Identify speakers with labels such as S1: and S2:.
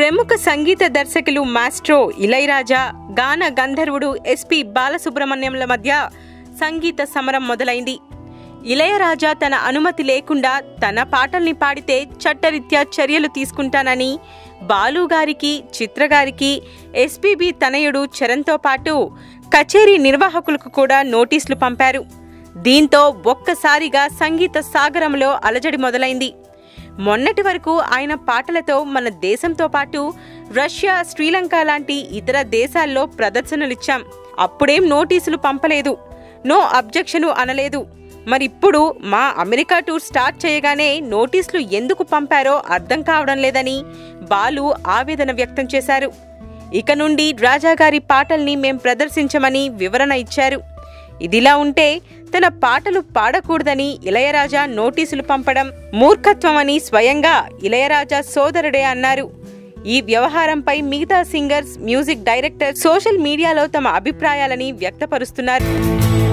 S1: ప్రముఖ సంగీత దర్శకులు మాస్ట్రో ఇళయరాజా గాన గంధర్వుడు ఎస్పి బాలసుబ్రహ్మణ్యంల మధ్య సంగీత సమరం మొదలైంది ఇళయరాజా తన అనుమతి లేకుండా తన పాటల్ని పాడితే చట్టరీత్యా చర్యలు తీసుకుంటానని బాలుగారికి చిత్రగారికి ఎస్పీబీ తనయుడు చరణ్తో పాటు కచేరీ నిర్వాహకులకు కూడా నోటీసులు పంపారు దీంతో ఒక్కసారిగా సంగీత సాగరంలో అలజడి మొదలైంది మొన్నటి వరకు ఆయన పాటలతో మన దేశంతో పాటు రష్యా శ్రీలంక లాంటి ఇతర దేశాల్లో ప్రదర్శనలిచ్చాం అప్పుడేం నోటీసులు పంపలేదు నో అబ్జెక్షను అనలేదు మరిప్పుడు మా అమెరికా టూర్ స్టార్ట్ చేయగానే నోటీసులు ఎందుకు పంపారో అర్థం కావడం లేదని బాలు ఆవేదన వ్యక్తం చేశారు ఇక నుండి రాజాగారి పాటల్ని మేం ప్రదర్శించమని వివరణ ఇచ్చారు ఇదిలా ఉంటే తన పాటలు పాడకూడదని ఇళయరాజా నోటీసులు పంపడం మూర్ఖత్వమని స్వయంగా ఇళయరాజా సోదరుడే అన్నారు ఈ వ్యవహారంపై మిగతా సింగర్స్ మ్యూజిక్ డైరెక్టర్ సోషల్ మీడియాలో తమ అభిప్రాయాలని వ్యక్తపరుస్తున్నారు